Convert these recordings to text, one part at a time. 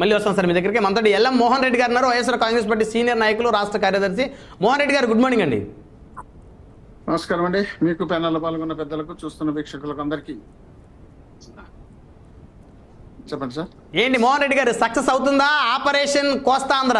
మళ్ళీ వస్తాం సార్ మీ దగ్గరికి మనతో ఎల్ఎం మోహన్ రెడ్డి గారు ఉన్నారు వైఎస్ఆర్ కాంగ్రెస్ పార్టీ సీనియర్ నాయకులు రాష్ట్ర కార్యదర్శి మోహన్ రెడ్డి గారు గుడ్ మార్నింగ్ అండి నమస్కారం అండి మీకు ప్యానెల్లో పాల్గొన్న పెద్దలకు చూస్తున్న వీక్షకులకు అందరికీ చెప్పండి సార్ ఏంటి మోహన్ రెడ్డి గారు సక్సెస్ అవుతుందా ఆపరేషన్ కోస్తాంధ్ర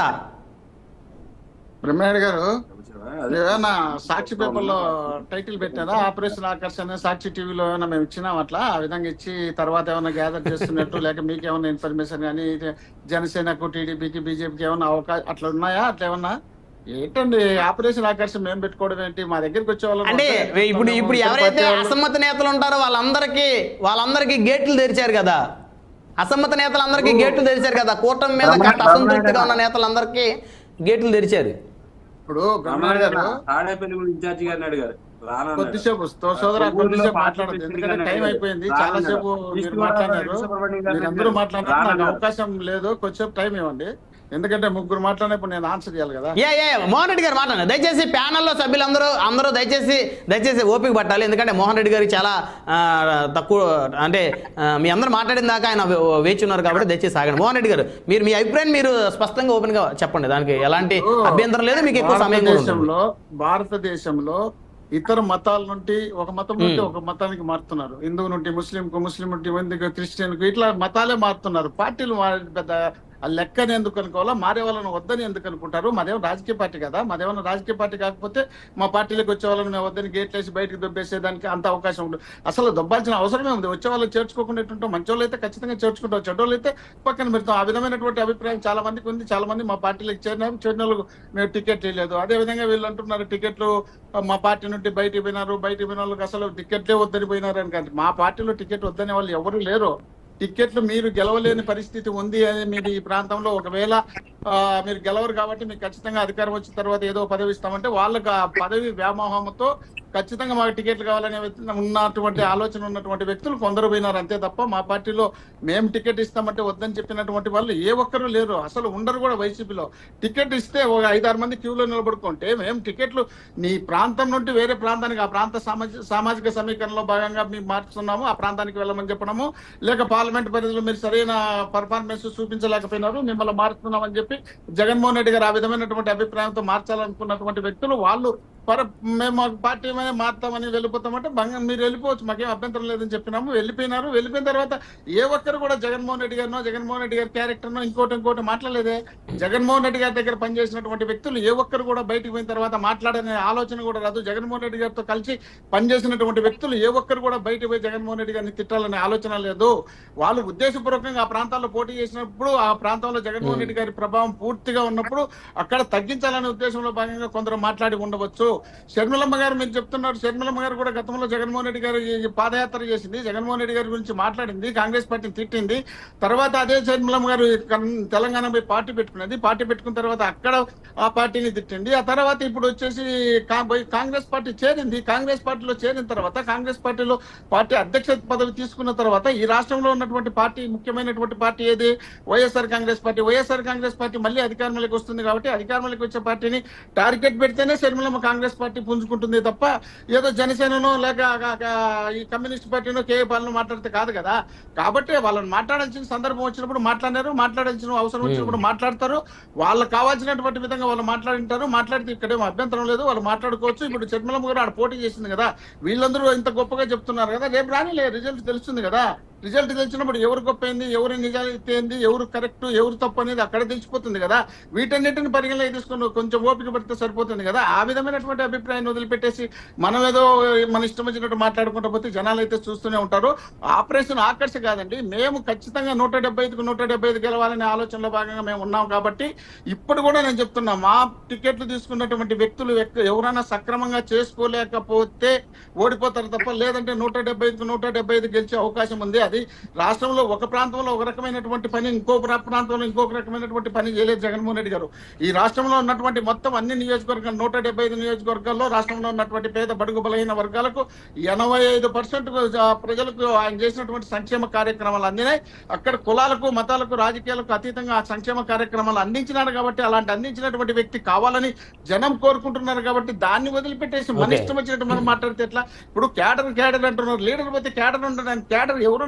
బ్రహ్మనాయుడు గారు ఏమైనా సాక్షి పేపర్లో టైటిల్ పెట్టారా ఆపరేషన్ ఆకర్షణ సాక్షి టీవీలో ఏమైనా మేము ఇచ్చినాం అట్లా ఆ విధంగా ఇచ్చి తర్వాత ఏమైనా గ్యాదర్ చేస్తున్నట్టు లేక మీకు ఏమైనా ఇన్ఫర్మేషన్ కానీ జనసేనకు టీడీపీకి బీజేపీకి ఏమైనా అవకాశం అట్లా ఉన్నాయా అట్లా ఏమన్నా ఏంటండి ఆపరేషన్ ఆకర్షణ మేము పెట్టుకోవడం ఏంటి మా దగ్గరికి వచ్చే వాళ్ళు అంటే ఇప్పుడు ఇప్పుడు ఎవరైతే అసమ్మత నేతలు ఉంటారో వాళ్ళందరికీ వాళ్ళందరికీ గేట్లు తెరిచారు కదా అసమ్మత నేతలందరికీ గేట్లు తెరిచారు కదా కూటమి మీద కాస్త అసంతృప్తిగా ఉన్న నేతలందరికీ గేట్లు తెరిచారు ఇప్పుడు బ్రహ్మనాయుడు గారు తాడేపల్లి కూడా ఇన్ఛార్జి గారిని అడిగారు రానన్నారు. కొద్దిసేపు తో- సోదరా కొద్దిసేపు మాట్లాడదు ఎందుకంటే టైం అయిపోయింది చాలా సేపు మీరు మాట్లాడారు మీరందరూ మాట్లాడారు నాకు అవకాశం లేదు కొద్దిసేపు టైం ఇవ్వండి ఎందుకంటే ముగ్గురు మాట్లాడినప్పుడు నేను ఆన్సర్ చేయాలి కదా ఏ ఏ మోహన్ రెడ్డి గారు మాట్లాడండి దయచేసి ప్యానల్లో సభ్యులందరూ అందరూ దయచేసి దయచేసి ఓపిక పట్టాలి ఎందుకంటే మోహన్ రెడ్డి గారికి చాలా ఆ, తక్కువ అంటే ఆ, మీ అందరూ మాట్లాడిన దాకా ఆయన వే- వేచి ఉన్నారు కాబట్టి దయచేసి ఆగండి మోహన్ రెడ్డి గారు మీరు మీ అభిప్రాయం మీరు స్పష్టంగా ఓపెన్ గా చెప్పండి దానికి ఎలాంటి అభ్యంతరం లేదు మీకు ఎక్కువ సమయం కూడా ఉంటుంది భారతదేశంలో భారతదేశంలో ఇతర మతాల నుండి ఒక మతం నుండి ఒక మతానికి మారుతున్నారు హిందువు నుండి ముస్లిం కు ముస్లిం నుండి హిందుకు క్రిస్టియన్ కు ఇట్లా మతాలే మారుతున్నారు పార్టీలు మారే పెద్ద ఆ లెక్కని ఎందుకు అనుకోవాలా మారే వాళ్ళని వద్దని ఎందుకు అనుకుంటారు మాదేమో రాజకీయ పార్టీ కదా మాదేమన్నా రాజకీయ పార్టీ కాకపోతే మా పార్టీలకు వచ్చే వాళ్ళని మేము వద్దని గేట్లు వేసి బయటకు దొబ్బేసేదానికి అంత అవకాశం ఉంటుంది అసలు దొబ్బాల్సిన అవసరమే ఉంది వచ్చే వాళ్ళు చేర్చుకోకుండా ఎట్టుంటాం మంచి వాళ్ళు అయితే ఖచ్చితంగా చేర్చుకుంటాం చెడ్డోళ్ళు అయితే పక్కన పెడతాం ఆ విధమైనటువంటి అభిప్రాయం చాలా మందికి ఉంది చాలా మంది మా పార్టీలకు చేరినారు చేరిన వాళ్ళకు మేము టికెట్ లేదు అదే విధంగా వీళ్ళు అంటున్నారు టికెట్లు ఆ, మా పార్టీ నుండి బయటికి పోయినారు బయటికి పోయిన వాళ్ళకి అసలు టికెట్లే వద్దని పోయినారు అని కానీ మా పార్టీలో టికెట్ వద్దనే వాళ్ళు ఎవరు లేరు టికెట్లు మీరు గెలవలేని పరిస్థితి ఉంది అని మీరు ఈ ప్రాంతంలో ఒకవేళ ఆ, మీరు గెలవరు కాబట్టి మీకు ఖచ్చితంగా అధికారం వచ్చిన తర్వాత ఏదో పదవి ఇస్తామంటే వాళ్ళకి ఆ పదవి వ్యామోహంతో ఖచ్చితంగా మాకు టికెట్లు కావాలనే వ్యక్తి- ఉన్నటువంటి ఆలోచన ఉన్నటువంటి వ్యక్తులు కొందరు పోయినారు అంతే తప్ప మా పార్టీలో మేము టికెట్ ఇస్తామంటే వద్దని చెప్పినటువంటి వాళ్ళు ఏ ఒక్కరు లేరు అసలు ఉండరు కూడా వైసీపీలో టికెట్ ఇస్తే ఒక ఐదారు మంది క్యూలో నిలబడుకుంటే మేము టికెట్లు నీ ప్రాంతం నుండి వేరే ప్రాంతానికి ఆ ప్రాంత సామాజిక సామాజిక సమీకరణలో భాగంగా మేము మార్చుతున్నాము ఆ ప్రాంతానికి వెళ్ళమని చెప్పడము లేక పార్లమెంట్ పరిధిలో మీరు సరైన పర్ఫార్మెన్స్ చూపించలేకపోయినారు మిమ్మల్ని మారుస్తున్నామని చెప్పి జగన్మోహన్ రెడ్డి గారు ఆ విధమైనటువంటి అభిప్రాయంతో మార్చాలనుకున్నటువంటి వ్యక్తులు వాళ్ళు పర మేము మా పార్టీ మీద మారుతామని వెళ్ళిపోతామంటే భంగ మీరు వెళ్ళిపోవచ్చు మాకేం అభ్యంతరం లేదని చెప్పినాము వెళ్ళిపోయినారు వెళ్ళిపోయిన తర్వాత ఏ ఒక్కరు కూడా జగన్మోహన్ రెడ్డి గారినో జగన్మోహన్ రెడ్డి గారి క్యారెక్టర్నో ఇంకోటి ఇంకోటి మాట్లాడలేదే జగన్మోహన్ రెడ్డి గారి దగ్గర పనిచేసినటువంటి వ్యక్తులు ఏ ఒక్కరు కూడా బయటికి పోయిన తర్వాత మాట్లాడనే ఆలోచన కూడా రాదు జగన్మోహన్ రెడ్డి గారితో కలిసి పనిచేసినటువంటి వ్యక్తులు ఏ ఒక్కరు కూడా బయటికి పోయి జగన్మోహన్ రెడ్డి గారిని తిట్టాలనే ఆలోచన లేదు వాళ్ళు ఉద్దేశపూర్వకంగా ఆ ప్రాంతాల్లో పోటీ చేసినప్పుడు ఆ ప్రాంతంలో జగన్మోహన్ రెడ్డి గారి ప్రభావం పూర్తిగా ఉన్నప్పుడు అక్కడ తగ్గించాలనే ఉద్దేశంలో భాగంగా కొందరు మాట్లాడి ఉండవచ్చు షర్మిలమ్మ గారు మీరు చెప్తున్నారు షర్మిలమ్మ గారు కూడా గతంలో జగన్మోహన్ రెడ్డి గారు ఈ పాదయాత్ర చేసింది జగన్మోహన్ రెడ్డి గారి గురించి మాట్లాడింది కాంగ్రెస్ పార్టీని తిట్టింది తర్వాత అదే షర్మిలమ్మ గారు కన్- తెలంగాణ పోయి పార్టీ పెట్టుకున్నది పార్టీ పెట్టుకున్న తర్వాత అక్కడ ఆ పార్టీని తిట్టింది ఆ తర్వాత ఇప్పుడు వచ్చేసి కా- పోయి కాంగ్రెస్ పార్టీ చేరింది కాంగ్రెస్ పార్టీలో చేరిన తర్వాత కాంగ్రెస్ పార్టీలో పార్టీ అధ్యక్ష పదవి తీసుకున్న తర్వాత ఈ రాష్ట్రంలో ఉన్నటువంటి పార్టీ ముఖ్యమైనటువంటి పార్టీ ఏది వైఎస్ఆర్ కాంగ్రెస్ పార్టీ వైఎస్ఆర్ కాంగ్రెస్ పార్టీ మళ్ళీ అధికారంలోకి వస్తుంది కాబట్టి అధికారంలోకి వచ్చే పార్టీని టార్గెట్ పెడితేనే శర్మిలమ్మ కాంగ్రెస్ పార్టీ పుంజుకుంటుంది తప్ప ఏదో జనసేననో లేక ఆ- ఆ- ఈ కమ్యూనిస్ట్ పార్టీనో కేఏ పాలన మాట్లాడితే కాదు కదా కాబట్టి వాళ్ళని మాట్లాడాల్సిన సందర్భం వచ్చినప్పుడు మాట్లాడారు మాట్లాడాల్సిన అవసరం వచ్చినప్పుడు మాట్లాడతారు వాళ్ళకి కావాల్సినటువంటి విధంగా వాళ్ళు మాట్లాడింటారు మాట్లాడితే ఇక్కడేం అభ్యంతరం లేదు వాళ్ళు మాట్లాడుకోవచ్చు ఇప్పుడు చర్మలమ్మ గారు ఆడ పోటీ చేసింది కదా వీళ్ళందరూ ఇంత గొప్పగా చెప్తున్నారు కదా రేపు రానిలే రిజల్ట్ తెలుస్తుంది కదా రిజల్ట్ తెలిసినప్పుడు ఎవరు గొప్ప అయింది ఎవరు నిజాయితీ అయింది ఎవరు కరెక్ట్ ఎవరు తప్పు అనేది అక్కడ తెలిసిపోతుంది కదా వీటన్నిటిని పరిగణలోకి తీసుకుని కొంచెం ఓపిక పడితే సరిపోతుంది కదా ఆ విధమైనటువంటి అభిప్రాయాన్ని వదిలిపెట్టేసి మనం ఏదో మన ఇష్టం వచ్చినట్టు మాట్లాడుకుంటూ పోతే జనాలు అయితే చూస్తూనే ఉంటారు ఆపరేషన్ ఆకర్ష కాదండి మేము ఖచ్చితంగా నూట డెబ్బై ఐదుకు నూట డెబ్బై ఐదు గెలవాలనే ఆలోచనలో భాగంగా మేము ఉన్నాం కాబట్టి ఇప్పుడు కూడా నేను చెప్తున్నా మా టికెట్లు తీసుకున్నటువంటి వ్యక్తులు ఎక్క- ఎవరైనా సక్రమంగా చేసుకోలేకపోతే ఓడిపోతారు తప్ప లేదంటే నూట డెబ్బై ఐదుకు నూట డెబ్బై ఐదు గెలిచే అవకాశం ఉంది అది రాష్ట్రంలో ఒక ప్రాంతంలో ఒక రకమైనటువంటి పని ఇంకో ప్రా- ప్రాంతంలో ఇంకొక రకమైనటువంటి పని చేయలేదు జగన్మోహన్ రెడ్డి గారు ఈ రాష్ట్రంలో ఉన్నటువంటి మొత్తం అన్ని నియోజకవర్గాలు నూట డెబ్బై ఐదు నియోజకవర్గాల్లో రాష్ట్రంలో ఉన్నటువంటి పేద బడుగు బలహీన వర్గాలకు ఎనభై ఐదు పర్సెంట్ ప్రజలకు ఆయన చేసినటువంటి సంక్షేమ కార్యక్రమాలు అందినాయి అక్కడ కులాలకు మతాలకు రాజకీయాలకు అతీతంగా ఆ సంక్షేమ కార్యక్రమాలు అందించినారు కాబట్టి అలాంటి అందించినటువంటి వ్యక్తి కావాలని జనం కోరుకుంటున్నారు కాబట్టి దాన్ని వదిలిపెట్టేసి మన Okay. ఇష్టం వచ్చినట్టు మనం మాట్లాడితే ఎట్లా ఇప్పుడు క్యాడర్ క్యాడర్ అంటున్నారు లీడర్ పోతే క్యాడర్ ఉండడానికి క్యాడర్ ఎవరున్న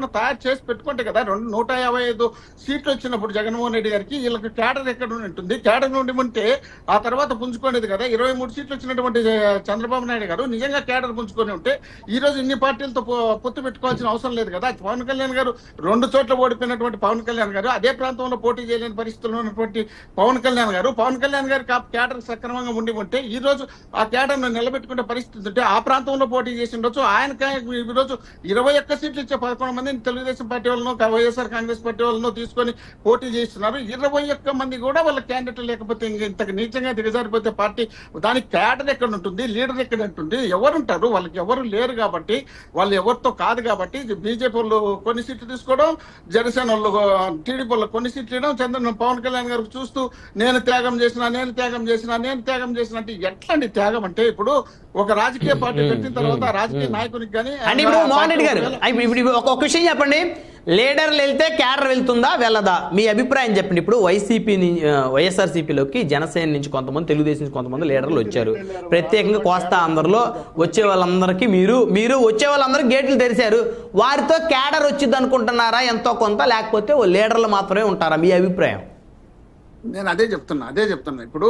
ఏమైనా తయారు చేసి పెట్టుకుంటే కదా రెండు నూట యాభై ఐదు సీట్లు వచ్చినప్పుడు జగన్మోహన్ రెడ్డి గారికి వీళ్ళకి క్యాడర్ ఎక్కడ ఉంటుంది క్యాడర్ నుండి ఉంటే ఆ తర్వాత పుంజుకునేది కదా ఇరవై మూడు సీట్లు వచ్చినటువంటి జ- చంద్రబాబు నాయుడు గారు నిజంగా క్యాడర్ పుంజుకొని ఉంటే ఈ రోజు ఇన్ని పార్టీలతో పొ- పొత్తు పెట్టుకోవాల్సిన అవసరం లేదు కదా పవన్ కళ్యాణ్ గారు రెండు చోట్ల ఓడిపోయినటువంటి పవన్ కళ్యాణ్ గారు అదే ప్రాంతంలో పోటీ చేయలేని పరిస్థితుల్లో ఉన్నటువంటి పవన్ కళ్యాణ్ గారు పవన్ కళ్యాణ్ గారికి ఆ క్యాడర్ సక్రమంగా ఉండి ఉంటే ఈ రోజు ఆ క్యాడర్ ను నిలబెట్టుకునే పరిస్థితి ఉంటే ఆ ప్రాంతంలో పోటీ చేసి ఉండొచ్చు ఆయన ఈ రోజు ఇరవై ఒక్క సీట్లు ఇచ్చే పదకొండు మందిని తెలుగుదేశం పార్టీ వాళ్ళను వైఎస్ఆర్ కాంగ్రెస్ పార్టీ వాళ్ళను తీసుకొని పోటీ చేస్తున్నారు ఇరవై ఒక్క మంది కూడా వాళ్ళ క్యాండిడేట్ లేకపోతే ఇంక ఇంతకు నీచంగా దిగజారిపోతే పార్టీ దానికి క్యాడర్ ఎక్కడ ఉంటుంది లీడర్ ఎక్కడ ఉంటుంది ఎవరు ఉంటారు వాళ్ళకి ఎవరు లేరు కాబట్టి వాళ్ళు ఎవరితో కాదు కాబట్టి బీజేపీ వాళ్ళు కొన్ని సీట్లు తీసుకోవడం జనసేన వాళ్ళు టీడీపీ వాళ్ళు కొన్ని సీట్లు ఇవ్వడం చంద్ర పవన్ కళ్యాణ్ గారికి చూస్తూ నేను త్యాగం చేసిన నేను త్యాగం చేసిన నేను త్యాగం చేసిన అంటే ఎట్లాంటి త్యాగం అంటే ఇప్పుడు ఒక రాజకీయ పార్టీ పెట్టిన తర్వాత ఆ రాజకీయ నాయకునికి కానీ అంటే ఇప్పుడు మోహన్ రెడ్డి గారు ఇప్పుడు ఇప్పుడు ఒక ఒక విషయం చెప్పండి లీడర్లు వెళ్తే క్యాడర్ వెళ్తుందా వెళ్ళదా మీ అభిప్రాయం చెప్పండి ఇప్పుడు వైసీపీ వైఎస్ఆర్సీపీలోకి జనసేన నుంచి కొంతమంది తెలుగుదేశం నుంచి కొంతమంది లీడర్లు వచ్చారు ప్రత్యేకంగా కోస్తా ఆంధ్రలో వచ్చే వాళ్ళందరికీ మీరు మీరు వచ్చే వాళ్ళందరూ గేట్లు తెరిచారు వారితో క్యాడర్ వచ్చింది అనుకుంటున్నారా ఎంతో కొంత లేకపోతే ఓ లీడర్లు మాత్రమే ఉంటారా మీ అభిప్రాయం నేను అదే చెప్తున్నా అదే చెప్తున్నా ఇప్పుడు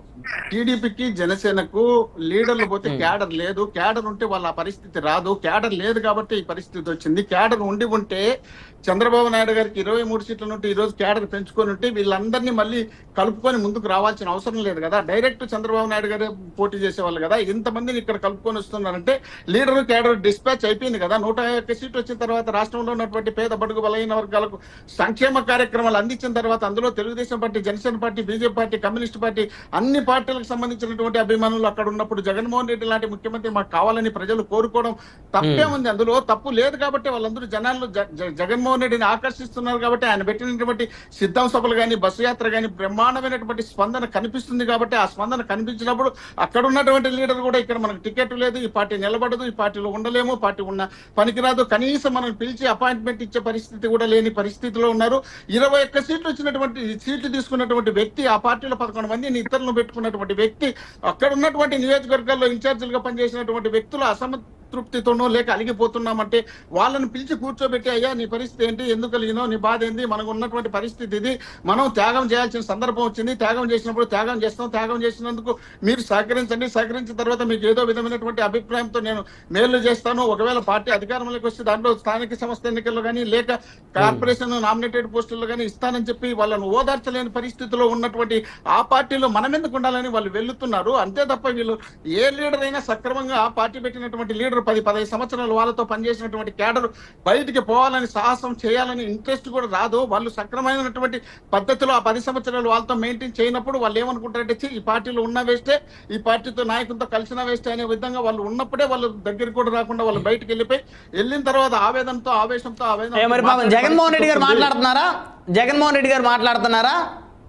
టీడీపీకి జనసేనకు లీడర్లు పోతే క్యాడర్ లేదు క్యాడర్ ఉంటే వాళ్ళ ఆ పరిస్థితి రాదు క్యాడర్ లేదు కాబట్టి ఈ పరిస్థితి వచ్చింది క్యాడర్ ఉండి ఉంటే చంద్రబాబు నాయుడు గారికి ఇరవై మూడు సీట్ల నుండి ఈ రోజు క్యాడర్ పెంచుకొని ఉంటే వీళ్ళందరినీ మళ్ళీ కలుపుకొని ముందుకు రావాల్సిన అవసరం లేదు కదా డైరెక్ట్ చంద్రబాబు నాయుడు గారే పోటీ చేసేవాళ్ళు కదా ఇంతమందిని ఇక్కడ కలుపుకొని వస్తున్నారంటే లీడర్ క్యాడర్ డిస్పాచ్ అయిపోయింది కదా నూట ఒక్క సీట్ వచ్చిన తర్వాత రాష్ట్రంలో ఉన్నటువంటి పేద బడుగు బలహీన వర్గాలకు సంక్షేమ కార్యక్రమాలు అందించిన తర్వాత అందులో Telugu Desam party Janasena party BJP party communist party అన్ని పార్టీలకు సంబంధించినటువంటి అభిమానులు అక్కడ ఉన్నప్పుడు జగన్మోహన్ రెడ్డి లాంటి ముఖ్యమంత్రి మాకు కావాలని ప్రజలు కోరుకోవడం తప్పే ఉంది అందులో తప్పు లేదు కాబట్టి వాళ్ళందరూ జనాల్లో జ- జ- జగన్మోహన్ రెడ్డిని ఆకర్షిస్తున్నారు కాబట్టి ఆయన పెట్టినటువంటి సిద్ధం సభలు కానీ బస్సు యాత్ర కానీ బ్రహ్మాండమైనటువంటి స్పందన కనిపిస్తుంది కాబట్టి ఆ స్పందన కనిపించినప్పుడు అక్కడ ఉన్నటువంటి లీడర్ కూడా ఇక్కడ మనకు టికెట్ లేదు ఈ పార్టీ నిలబడదు ఈ పార్టీలో ఉండలేము పార్టీ ఉన్న పనికిరాదు కనీసం మనం పిలిచి అపాయింట్మెంట్ ఇచ్చే పరిస్థితి కూడా లేని పరిస్థితిలో ఉన్నారు ఇరవై ఒక్క సీట్లు వచ్చినటువంటి సీట్లు తీసుకున్నటువంటి వ్యక్తి ఆ పార్టీలో పదకొండు మందిని ఇతరులను పెట్టుకున్నటువంటి వ్యక్తి అక్కడ ఉన్నటువంటి నియోజకవర్గాల్లో ఇన్ఛార్జీలుగా పనిచేసినటువంటి వ్యక్తులు అసంతృప్తితోనో లేక అలిగిపోతున్నామంటే వాళ్ళని పిలిచి కూర్చోబెట్టి అయ్యా నీ పరిస్థితి ఏంటి ఎందుకు కలిగినో నీ బాధ ఏంది మనకు ఉన్నటువంటి పరిస్థితి ఇది మనం త్యాగం చేయాల్సిన సందర్భం వచ్చింది త్యాగం చేసినప్పుడు త్యాగం చేస్తాం త్యాగం చేసినందుకు మీరు సహకరించండి సహకరించిన తర్వాత మీకు ఏదో విధమైనటువంటి అభిప్రాయంతో నేను మేలు చేస్తాను ఒకవేళ పార్టీ అధికారంలోకి వస్తే దాంట్లో స్థానిక సంస్థ ఎన్నికల్లో కానీ లేక కార్పొరేషన్ నామినేటెడ్ పోస్టుల్లో కానీ ఇస్తానని చెప్పి వాళ్ళను ఓదార్చలేని పరిస్థితిలో ఉన్నటువంటి ఆ పార్టీలో మనం ఎందుకు ఉండాలని వాళ్ళు వెళ్తున్నారు అంతే తప్ప వీళ్ళు ఏ లీడర్ అయినా సక్రమంగా ఆ పార్టీ పెట్టినటువంటి లీడర్ పది పదహైదు సంవత్సరాలు వాళ్ళతో పనిచేసినటువంటి క్యాడర్ బయటికి పోవాలని సాహసం చేయాలని ఇంట్రెస్ట్ కూడా రాదు వాళ్ళు సక్రమైనటువంటి పద్ధతిలో ఆ పది సంవత్సరాలు వాళ్ళతో మెయింటైన్ చేయనప్పుడు వాళ్ళు ఏమనుకుంటారంటే "ఛీ, ఈ పార్టీలో ఉన్న వేస్టే ఈ పార్టీతో నాయకులతో కలిసిన వేస్టే అనే విధంగా వాళ్ళు ఉన్నప్పుడే వాళ్ళు దగ్గరికి కూడా రాకుండా వాళ్ళు బయటికి వెళ్ళిపోయి వెళ్ళిన తర్వాత ఆవేదనతో ఆవేశంతో ఏ మరి పాపం జగన్మోహన్ రెడ్డి గారు మాట్లాడుతున్నారా జగన్మోహన్ రెడ్డి గారు మాట్లాడుతున్నారా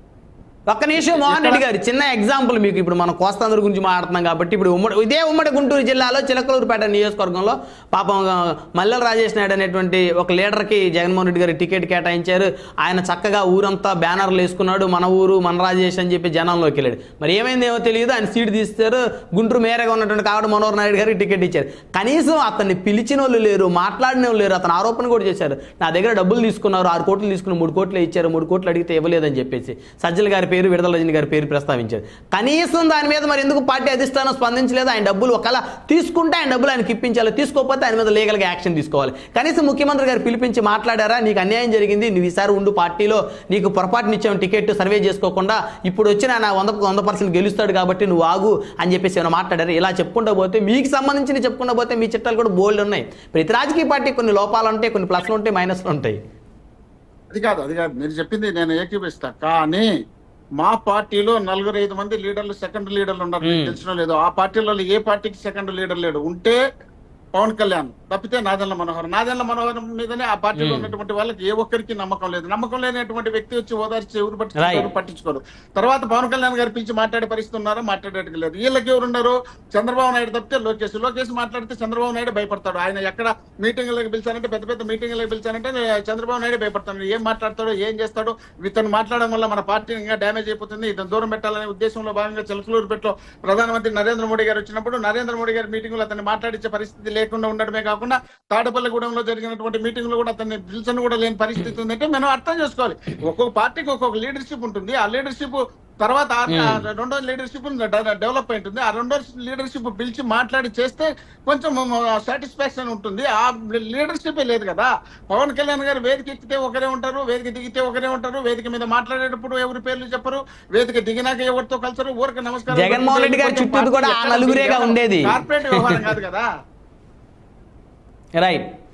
ఒక్క నిమిషం మోహన్ రెడ్డి గారు చిన్న ఎగ్జాంపుల్ మీకు ఇప్పుడు మనం కోస్తాంధ్ర గురించి మాట్లాడుతున్నాం కాబట్టి ఇప్పుడు ఉమ్మడి ఇదే ఉమ్మడి గుంటూరు జిల్లాలో చిలకలూరుపేట నియోజకవర్గంలో పాపం ఆ, మల్లెల రాజేష్ నాయుడు అనేటువంటి ఒక లీడర్కి జగన్మోహన్ రెడ్డి గారు టికెట్ కేటాయించారు ఆయన చక్కగా ఊరంతా బ్యానర్లు వేసుకున్నాడు మన ఊరు మన రాజేష్ అని చెప్పి జనంలోకి వెళ్ళాడు మరి ఏమైందేమో తెలియదు ఆయన సీట్ తీస్తారు గుంటూరు మేరగా ఉన్నటువంటి కావడ మనోహర్ నాయుడు గారికి టికెట్ ఇచ్చారు కనీసం అతన్ని పిలిచిన వాళ్ళు లేరు మాట్లాడిన వాళ్ళు లేరు అతను ఆరోపణ కూడా చేశారు నా దగ్గర డబ్బులు తీసుకున్నారు ఆరు కోట్లు తీసుకుని మూడు కోట్లు ఇచ్చారు మూడు కోట్లు అడిగితే ఇవ్వలేదని చెప్పేసి సజ్జల గారి పేరు విడుదల రజని గారి పేరు ప్రస్తావించారు కనీసం దాని మీద మరి ఎందుకు పార్టీ అధిష్టానం స్పందించలేదు ఆయన డబ్బులు ఒకవేళ తీసుకుంటే ఆయన డబ్బులు ఆయనకి ఇప్పించాలి తీసుకోకపోతే ఆయన మీద లీగల్గా యాక్షన్ తీసుకోవాలి కనీసం ముఖ్యమంత్రి గారు పిలిపించి మాట్లాడారా నీకు అన్యాయం జరిగింది నువ్వు ఈసారి ఉండు పార్టీలో నీకు పొరపాటునిచ్చాము టికెట్ సర్వే చేసుకోకుండా ఇప్పుడు వచ్చిన ఆయన వంద వంద పర్సెంట్ గెలుస్తాడు కాబట్టి నువ్వు ఆగు అని చెప్పేసి ఏమైనా మాట్లాడారు ఇలా చెప్పుకుంటూ పోతే మీకు సంబంధించి చెప్పుకుంటూ పోతే మీ చిట్టాలు కూడా బోల్డ్ ఉన్నాయి ప్రతి రాజకీయ పార్టీ కొన్ని లోపాలు ఉంటాయి కొన్ని ప్లస్లు ఉంటాయి మైనస్లు ఉంటాయి అది కాదు అది కాదు మీరు చెప్పింది నేను ఏకీపిస్తా కానీ మా పార్టీలో నలుగురు ఐదు మంది లీడర్లు సెకండ్ లీడర్లు ఉన్నారు మీకు మ్మ్. తెలిసినో లేదో ఆ పార్టీలలో ఏ పార్టీకి సెకండ్ లీడర్ లేడు ఉంటే పవన్ కళ్యాణ్ తప్పితే నాదెండ్ల మనోహర్ నాదెండ్ల మనోహర్ మీదనే ఆ పార్టీలో మ్మ్. ఉన్నటువంటి వాళ్ళకి ఏ ఒక్కరికి నమ్మకం లేదు నమ్మకం లేనటువంటి వ్యక్తి వచ్చి ఓదార్చి ఎవరు పట్టించుకోరు Right. పట్టించుకోరు తర్వాత పవన్ కళ్యాణ్ గారు పిలిచి మాట్లాడే పరిస్థితి ఉన్నారో మాట్లాడేట్టుగా లేదు వీళ్ళకి ఎవరు ఉన్నారు చంద్రబాబు నాయుడు తప్పితే లోకేష్ లోకేష్ మాట్లాడితే చంద్రబాబు నాయుడు భయపడతాడు ఆయన ఎక్కడ మీటింగ్లకు పిలిచారంటే పెద్ద పెద్ద మీటింగ్లకు పిలిచారంటే చంద్రబాబు నాయుడు భయపడతాడు ఏం మాట్లాడతాడో ఏం చేస్తాడో ఇతను మాట్లాడడం వల్ల మన పార్టీ ఇంకా డ్యామేజ్ అయిపోతుంది ఇతను దూరం పెట్టాలనే ఉద్దేశంలో భాగంగా చిలకలూరుపేటలో ప్రధానమంత్రి నరేంద్ర మోడీ గారు వచ్చినప్పుడు నరేంద్ర మోడీ గారి మీటింగ్ లో అతన్ని మాట్లాడించే పరిస్థితి లేకుండా ఉండడమే కాకుండా తాడపల్లిగూడెంలో జరిగినటువంటి మీటింగ్ లో కూడా అతన్ని పిలిచని కూడా లేని పరిస్థితి ఉందంటే మనం అర్థం చేసుకోవాలి ఒక్కొక్క పార్టీకి ఒక్కొక్క లీడర్షిప్ ఉంటుంది ఆ లీడర్షిప్ తర్వాత ఆ- ఆ రెండో లీడర్షిప్ డెవలప్ ఉంటుంది ఆ రెండో లీడర్షిప్ పిలిచి మాట్లాడి చేస్తే కొంచెం సాటిస్ఫాక్షన్ ఉంటుంది ఆ లీడర్షిప్ లేదు కదా పవన్ కళ్యాణ్ గారు వేదిక ఎక్కితే ఒకరే ఉంటారు వేదిక దిగితే ఒకరే ఉంటారు వేదిక మీద మాట్లాడేటప్పుడు ఎవరి పేర్లు చెప్పరు వేదిక దిగినాక ఎవరితో కలిసారు ఊరికి నమస్కారం జగన్మోహన్ రెడ్డి గారి చుట్టూ కూడా ఆ నలుగురేగా ఉండేది. కార్పొరేట్ వ్యవహారం కాదు కదా రైట్